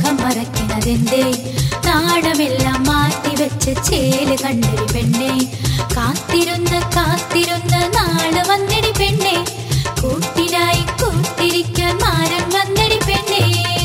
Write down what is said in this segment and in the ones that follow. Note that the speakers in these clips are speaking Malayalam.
മുഖം മറക്കണതെന്തേ നാണമെല്ലാം മാറ്റിവെച്ച് ചേല് കണ്ടടി പെണ്ണെ കാത്തിരുന്ന് കാത്തിരുന്ന് നാള് വന്നടി പെണ്ണെ കൂട്ടിനായി കൂട്ടിരിക്കാൻ മാരൻ വന്നടി പെണ്ണെ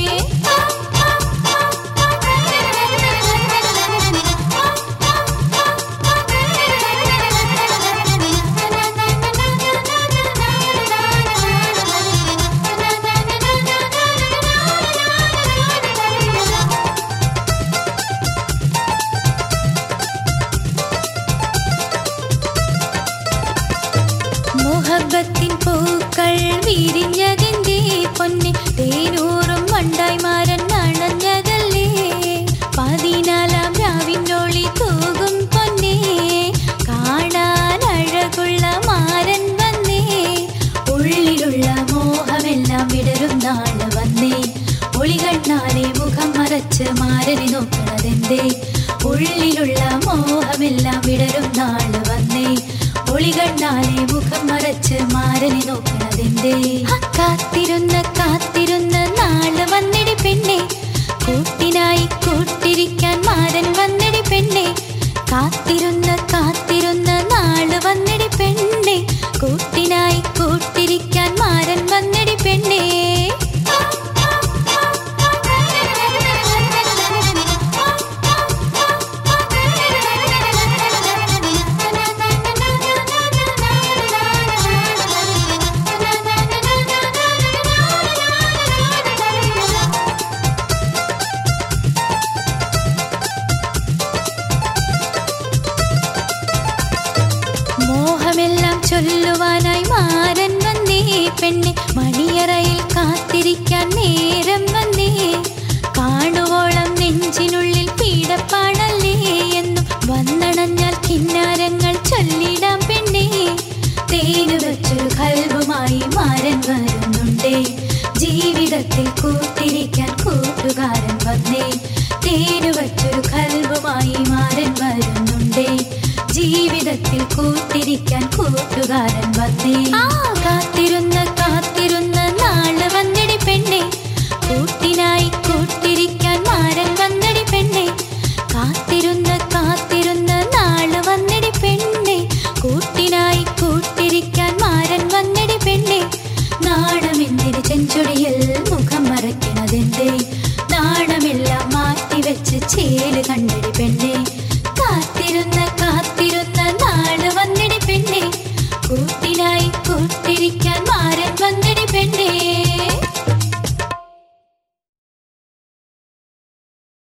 മുഹബത്തിൻ പൂക്കൾ വിരിഞ്ഞതിന്റെ പൊന്നെ തേനൂറും മണ്ടായി മാരൻ അണഞ്ഞതല്ലേ പതിനാലാം രാവിനൊളി തൂകും പൊന്നെ കാണാൻ അഴകുള്ള മാരൻ വന്നേ ഉള്ളിലുള്ള മോഹമെല്ലാം വിടരും നാള് വന്നേ ഒളികണ്ണാലെ മുഖം മറച്ച് മാരനെ നോക്കണതെന്തേ ഉള്ളിലുള്ള മോഹമെല്ലാം വിടരും നാള് വന്നേ ഒളികണ്ണാലെ മുഖം മറച്ച് മാരനെ നോക്കണതെന്തേ ആ കാത്തിരുന്ന കാത്തിരുന്ന നാള് വന്നിടി പെണ്ണെ കൂട്ടിനായി കൂട്ടിരിക്കാൻ മാരൻ വന്നിടി പെണ്ണെ കാത്തിരുന്ന കാത്തിരുന്ന നാള് വന്നിടി പെണ്ണെ കൂട്ടിനായി കൂട്ടിരിക്കാൻ മാരൻ വന്നിടി പെണ്ണേ മോഹമെല്ലാം ചൊല്ലുവാനായി മാരൻ വന്നേ പെണ്ണെ മണിയറയിൽ കാത്തിരിക്കാൻ നേരം വന്നേ കാണുവോളം നെഞ്ചിനുള്ളിൽ പീഡപ്പാടല്ലേ എന്നു വന്നണഞ്ഞാൽ കിന്നാരങ്ങൾ ചൊല്ലിടാം പെണ്ണേ തേനു വെച്ചൊരു കൽവുമായി മാരൻ വരുന്നുണ്ടേ ജീവിതത്തിൽ കൂട്ടിരിക്കാൻ കൂട്ടുകാരൻ വന്നേ തേനു വെച്ചൊരു കൽവുമായി മാരൻ വരുന്നുണ്ടേ ജീവിതത്തിൽ കൂട്ടിരിക്കാൻ കൂട്ടുകാരൻ വന്നേ ആ കാത്തിരുന്ന കാത്തിരുന്ന നാള് വന്നടി പെണ്ണെ കൂട്ടിനായി കൂട്ടിരിക്കാൻ മാരൻ വന്നടി പെണ്ണെ കാത്തിരുന്ന കാത്തിരുന്ന നാള് വന്നടി പെണ്ണെ കൂട്ടിനായി കൂട്ടിരിക്കാൻ മാരൻ വന്നടി പെണ്ണെ നാണമെന്തിന് ചെഞ്ചൊടിയിൽ മുഖം മറക്കണതെന്തേ നാണമെല്ലാം മാറ്റിവെച്ച് ചേല് കണ്ടടി പെണ്ണെ കാത്തിരുന്ന കാത്തിരുന്ന നാള് വന്നിടി പെണ്ണെ കൂട്ടിനായി കൂട്ടിരിക്കാൻ